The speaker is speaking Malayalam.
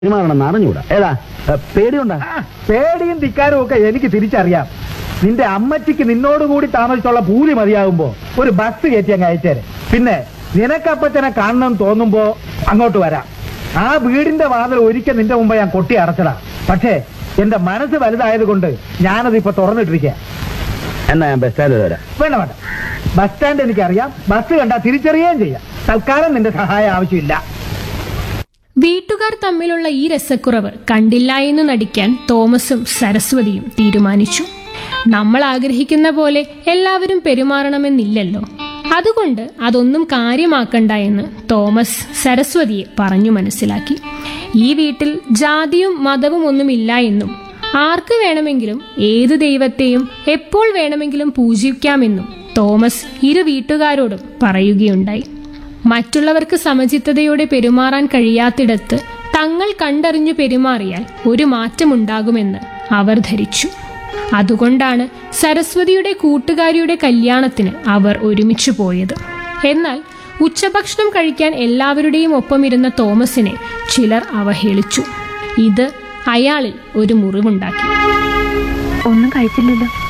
പെരുമാറണമെന്ന് അറിഞ്ഞൂടാ ഏതാ ഏ, പേടിയുണ്ടാ ആ, പേടിയും ധിക്കാരും ഒക്കെ എനിക്ക് തിരിച്ചറിയാം നിന്റെ അമ്മച്ചിക്ക് നിന്നോടുകൂടി താമസിച്ചുള്ള പൂലി മതിയാകുമ്പോ ഒരു ബസ് കയറ്റി അങ്ങ് അയച്ചേരെ പിന്നെ നിനക്കപ്പച്ചനെ കാണണം തോന്നുമ്പോ അങ്ങോട്ട് വരാം ആ വീടിന്റെ വാതിൽ ഒരിക്കൽ നിന്റെ മുമ്പ് ഞാൻ കൊട്ടി അടച്ചതാ പക്ഷേ എന്റെ മനസ്സ് വലുതായത് കൊണ്ട് ഞാനത് ഇപ്പൊ തുറന്നിട്ടിരിക്കുക എന്നാ ഞാൻ ബസ് സ്റ്റാൻഡിൽ വരാം വേണ്ട വേണ്ട ബസ് സ്റ്റാൻഡ് എനിക്കറിയാം ബസ് കണ്ടാ തിരിച്ചറിയുകയും ചെയ്യാം തൽക്കാലം നിന്റെ സഹായം ആവശ്യമില്ല വീട്ടുകാർ തമ്മിലുള്ള ഈ രസക്കുറവ് കണ്ടില്ല എന്ന് നടിക്കാൻ തോമസും സരസ്വതിയും തീരുമാനിച്ചു നമ്മൾ ആഗ്രഹിക്കുന്ന പോലെ എല്ലാവരും പെരുമാറണമെന്നില്ലല്ലോ അതുകൊണ്ട് അതൊന്നും കാര്യമാക്കണ്ട എന്ന് തോമസ് സരസ്വതിയെ പറഞ്ഞു മനസ്സിലാക്കി ഈ വീട്ടിൽ ജാതിയും മതവും ഒന്നുമില്ല എന്നും ആർക്ക് വേണമെങ്കിലും ഏത് ദൈവത്തെയും എപ്പോൾ വേണമെങ്കിലും പൂജിക്കാമെന്നും തോമസ് ഇരു വീട്ടുകാരോടും പറയുകയുണ്ടായി മറ്റുള്ളവർക്ക് സമചിത്തതയോടെ പെരുമാറാൻ കഴിയാത്തിടത്ത് തങ്ങൾ കണ്ടറിഞ്ഞു പെരുമാറിയാൽ ഒരു മാറ്റമുണ്ടാകുമെന്ന് അവർ ധരിച്ചു അതുകൊണ്ടാണ് സരസ്വതിയുടെ കൂട്ടുകാരിയുടെ കല്യാണത്തിന് അവർ ഒരുമിച്ചു പോയത് എന്നാൽ ഉച്ചഭക്ഷണം കഴിക്കാൻ എല്ലാവരുടെയും ഒപ്പമിരുന്ന തോമസിനെ ചിലർ അവഹേളിച്ചു ഇത് അയാളിൽ ഒരു മുറിവുണ്ടാക്കി ഒന്നും കഴിച്ചില്ലല്ലോ